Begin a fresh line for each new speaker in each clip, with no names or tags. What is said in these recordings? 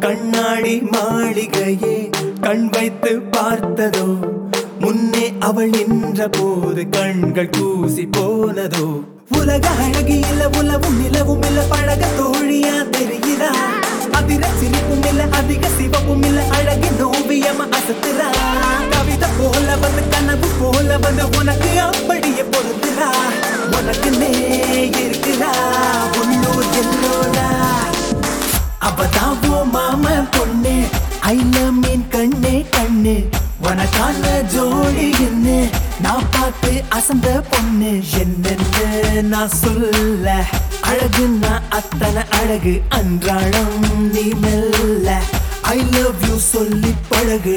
கண்ணாடி மாளிகையே கண் வைத்து பார்த்ததோ முன்னே அவள் நின்ற போது கண்கள் கூசி போனதோ உலக அழகி இல்ல உலவும் நிலவும் இல்ல பழக தோழியா தெரிகிறா அதிர சிரிப்பும் இல்ல அதிக சிவப்பும் இல்ல அழகின் ஓவியமா அசத்துறா கவிதை போல வந்து கனவு போல வந்து உனக்கு அப்படியே பொருந்துறா உனக்கு நே இருக்கிறா உள்ளூர் எல்லோரா அவதான் உன் மாமன் பொண்ணு ஐல மீன் கண்ணே கண்ணு உனக்கான ஜோடி என்ன நான் பார்த்து அசந்த பொண்ணு என்னென்னு நான் சொல்ல அழகுன்னா அத்தனை அழகு அன்றாடம் நீ மெல்ல ஐ லவ் யூ சொல்லி பழகு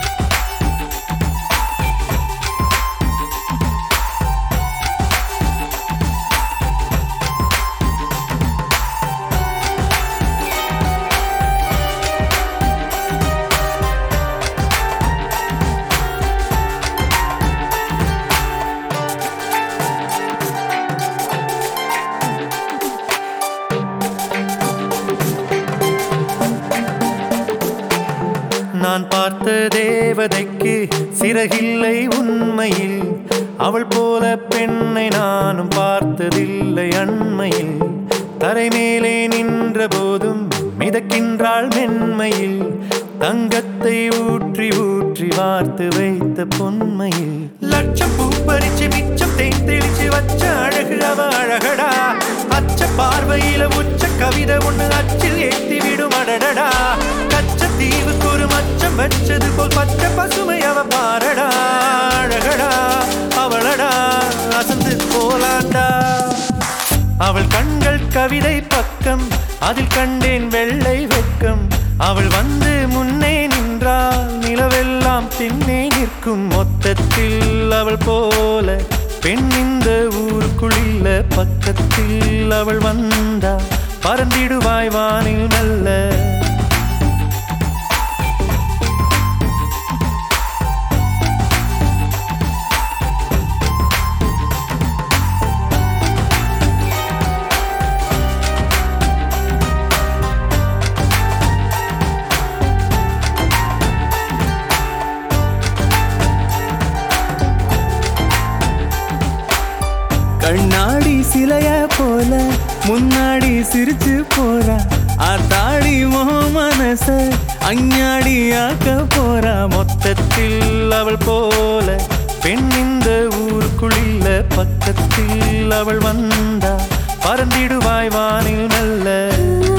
நான் பார்த்த தேவதைக்கு சிறகில்லை உண்மையில் அவள் போல பெண்ணை நானும் பார்த்ததில்லை அண்மையில் தரை மேலே நின்ற போதும் மிதக்கின்றாள் மென்மையில் தங்கத்தை ஊற்றி ஊற்றி வார்த்து வைத்த பொன்மையில் லட்சம் பூ பறிச்சு மிச்சம் தேன் தெளிச்சு வச்ச அழகு அவ அழகடா அச்ச பார்வையில உச்ச கவிதை ஒண்ணு அச்சில் ஏத்தி விடும் அடடடா கச்ச தீவுக்கு ஒரு மச்சம் வச்சது போல் பச்சை பசுமை அவ பாரடா அழகடா அவளடா அசந்து போலாண்டா அவள் கண்கள் கவிதை பக்கம் அதில் கண்டேன் வெள்ளை வெட்கம் அவள் வந்து முன்னே நின்றால் நிலவெல்லாம் பின்னே நிற்கும் மொத்தத்தில் அவள் போல பெண் இந்த ஊருக்குள் இல்ல பக்கத்தில் அவள் வந்தா பறந்திடுவாய் வானில் மெல்ல
கண்ணாடி சிலைய போல முன்னாடி சிரிச்சு போறா ஆத்தாடி மோ மனச அஞ்ஞாடி ஆக்க போறா
மொத்தத்தில் அவள் போல பெண் இந்த ஊருக்குள் இல்ல பக்கத்தில் அவள் வந்தா பறந்திடுவாய் வானில் மெல்ல